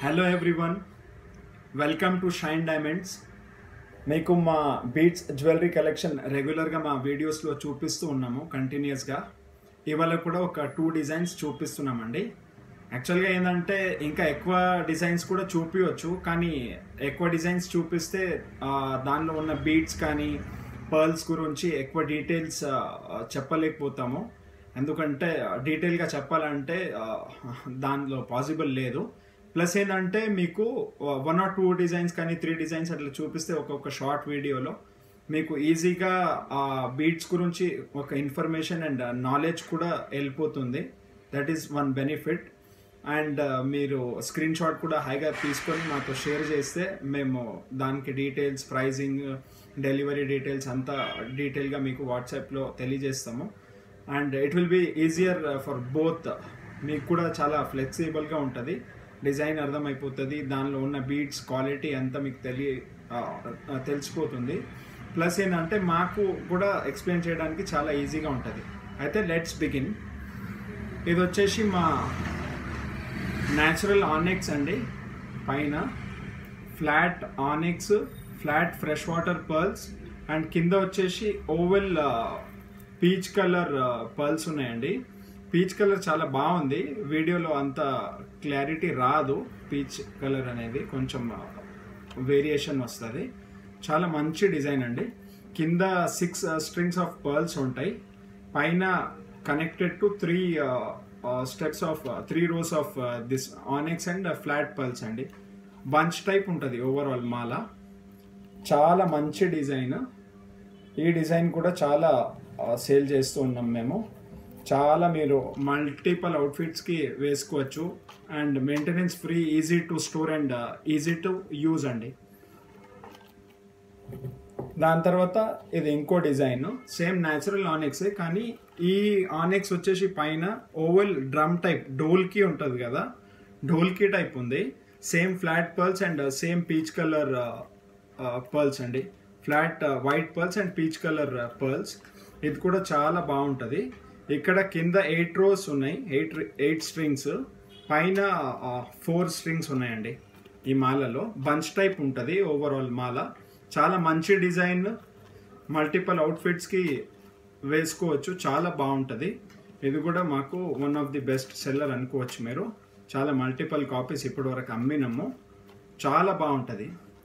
hello everyone welcome to shine diamonds మీకు మా beads jewellery collection రెగ్యులర్గా మా వీడియోస్లో చూపిస్తూ ఉన్నాము కంటిన్యూస్గా ఇవాళ కూడా ఒక టూ డిజైన్స్ చూపిస్తున్నామండి యాక్చువల్గా ఏంటంటే ఇంకా ఎక్కువ డిజైన్స్ కూడా చూపించవచ్చు కానీ ఎక్కువ డిజైన్స్ చూపిస్తే ఆ, దానిలో ఉన్న బీట్స్ కానీ పర్ల్స్ గురించి ఎక్కువ డీటెయిల్స్ చెప్పలేకపోతాము ఎందుకంటే డీటెయిల్గా చెప్పాలంటే ఆ, దానిలో పాసిబుల్ లేదు ప్లస్ ఏంటంటే మీకు వన్ ఆర్ టూ డిజైన్స్ కానీ త్రీ డిజైన్స్ అట్లా చూపిస్తే ఒక్కొక్క షార్ట్ వీడియోలో మీకు ఈజీగా ఆ బీట్స్ గురించి ఒక ఇన్ఫర్మేషన్ అండ్ నాలెడ్జ్ కూడా వెళ్ళిపోతుంది that is one benefit and మీరు స్క్రీన్ షాట్ కూడా హైగా తీసుకొని మాతో షేర్ చేస్తే మేము దానికి డీటెయిల్స్ ప్రైజింగ్ డెలివరీ డీటెయిల్స్ అంతా డీటెయిల్గా మీకు వాట్సాప్లో తెలియజేస్తాము and it will be easier for both మీకు కూడా చాలా ఫ్లెక్సిబుల్గా ఉంటుంది డిజైన్ అర్థమైపోతుంది దానిలో ఉన్న బీట్స్ క్వాలిటీ అంతా మీకు తెలియ ఆ, ఆ, తెలిసిపోతుంది ప్లస్ ఏంటంటే మాకు కూడా ఎక్స్ప్లెయిన్ చేయడానికి చాలా ఈజీగా ఉంటుంది అయితే లెట్స్ బిగిన్ ఇది వచ్చేసి మా న్యాచురల్ ఆనిక్స్ అండి పైన flat onyx flat fresh water pearls and కింద వచ్చేసి ఓవెల్ పీచ్ కలర్ పర్ల్స్ ఉన్నాయండి పీచ్ కలర్ చాలా బాగుంది వీడియోలో అంత క్లారిటీ రాదు పీచ్ కలర్ అనేది కొంచెం వేరియేషన్ వస్తుంది చాలా మంచి డిజైన్ అండి కింద సిక్స్ స్ట్రింగ్స్ ఆఫ్ పర్ల్స్ ఉంటాయి పైన connected to three steps of three rows of this onyx and flat pearls అండి బంచ్ టైప్ ఉంటుంది ఓవరాల్ మాల చాలా మంచి డిజైన్ ఈ డిజైన్ కూడా చాలా సేల్ చేస్తూ ఉన్నాం మేము చాలా మీరు మల్టిపల్ అవుట్ఫిట్స్కి వేసుకోవచ్చు and maintenance free easy to store and easy to use అండి దాని తర్వాత ఇది ఇంకో డిజైన్ సేమ్ న్యాచురల్ ఆనెక్స్ కానీ ఈ ఆనెక్స్ వచ్చేసి పైన ఓవెల్ డ్రమ్ టైప్ డోల్కి ఉంటుంది కదా డోల్కి టైప్ ఉంది same flat pearls and same peach colour pearls అండి flat white pearls and peach colour pearls ఇది కూడా చాలా బాగుంటుంది ఇక్కడ కింద ఎయిట్ రోస్ ఉన్నాయి ఎయిట్ ఎయిట్ స్ట్రింగ్స్ పైన ఫోర్ స్ట్రింగ్స్ ఉన్నాయండి ఈ మాలలో బంచ్ టైప్ ఉంటుంది ఓవరాల్ మాల చాలా మంచి డిజైన్ మల్టిపల్ అవుట్ఫిట్స్కి వేసుకోవచ్చు చాలా బాగుంటుంది ఇది కూడా మాకు one of the best seller అనుకోవచ్చు మీరు చాలా మల్టిపల్ కాపీస్ ఇప్పటి వరకు అమ్మినాము చాలా బాగుంటుంది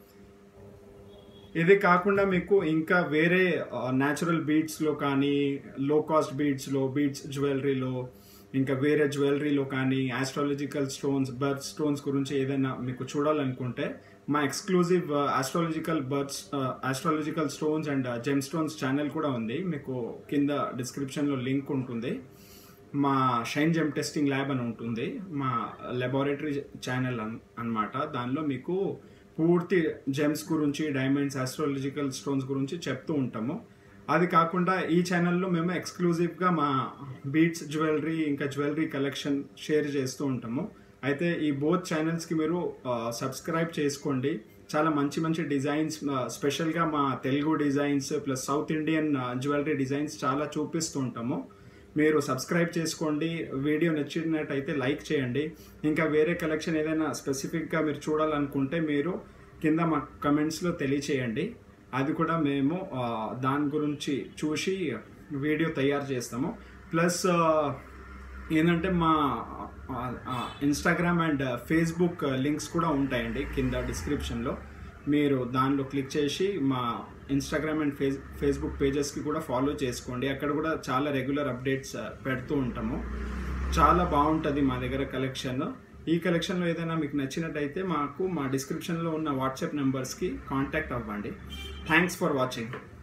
ఇది కాకుండా మీకు ఇంకా వేరే న్యాచురల్ బీట్స్లో కానీ లో కాస్ట్ బీట్స్లో బీట్స్ జ్యువెలరీలో ఇంకా వేరే జ్యువెలరీలో కానీ ఆస్ట్రాలజికల్ స్టోన్స్ బర్త్ స్టోన్స్ గురించి ఏదైనా మీకు చూడాలనుకుంటే మా exclusive astrological births astrological stones and gem stones channel కూడా ఉంది మీకు కింద డిస్క్రిప్షన్లో లింక్ ఉంటుంది మా షైన్ జెమ్ టెస్టింగ్ ల్యాబ్ అని ఉంటుంది మా లెబారెటరీ ఛానల్ అన్నమాట దానిలో మీకు పూర్తి జెమ్స్ గురించి డైమండ్స్ ఆస్ట్రాలజికల్ స్టోన్స్ గురించి చెప్తూ ఉంటాము అది కాకుండా ఈ ఛానల్లో మేము ఎక్స్క్లూజివ్గా మా బీట్స్ జ్యువెలరీ ఇంకా జ్యువెలరీ కలెక్షన్ షేర్ చేస్తూ ఉంటాము అయితే ఈ బోత్ ఛానల్స్కి మీరు సబ్స్క్రైబ్ చేసుకోండి చాలా మంచి మంచి డిజైన్స్ స్పెషల్గా మా Telugu designs plus south Indian jewellery designs చాలా చూపిస్తూ ఉంటాము మీరు సబ్స్క్రైబ్ చేసుకోండి వీడియో నచ్చినట్టయితే లైక్ చేయండి ఇంకా వేరే కలెక్షన్ ఏదైనా స్పెసిఫిక్గా మీరు చూడాలనుకుంటే మీరు కింద మా కమెంట్స్లో తెలియచేయండి అది కూడా మేము ఆ, దాని గురించి చూసి వీడియో తయారు చేస్తాము ప్లస్ ఏంటంటే మా ఇన్స్టాగ్రామ్ అండ్ ఫేస్బుక్ లింక్స్ కూడా ఉంటాయండి కింద డిస్క్రిప్షన్లో మీరు దానిలో క్లిక్ చేసి మా ఇన్స్టాగ్రామ్ అండ్ ఫేస్ ఫేస్బుక్ పేజెస్కి కూడా ఫాలో చేసుకోండి అక్కడ కూడా చాలా రెగ్యులర్ అప్డేట్స్ పెడుతూ ఉంటాము చాలా బాగుంటుంది మా దగ్గర కలెక్షన్ ఈ కలెక్షన్లో ఏదైనా మీకు నచ్చినట్టయితే మాకు మా డిస్క్రిప్షన్లో ఉన్న వాట్సాప్ నెంబర్స్కి కాంటాక్ట్ అవ్వండి థ్యాంక్స్ ఫర్ వాచింగ్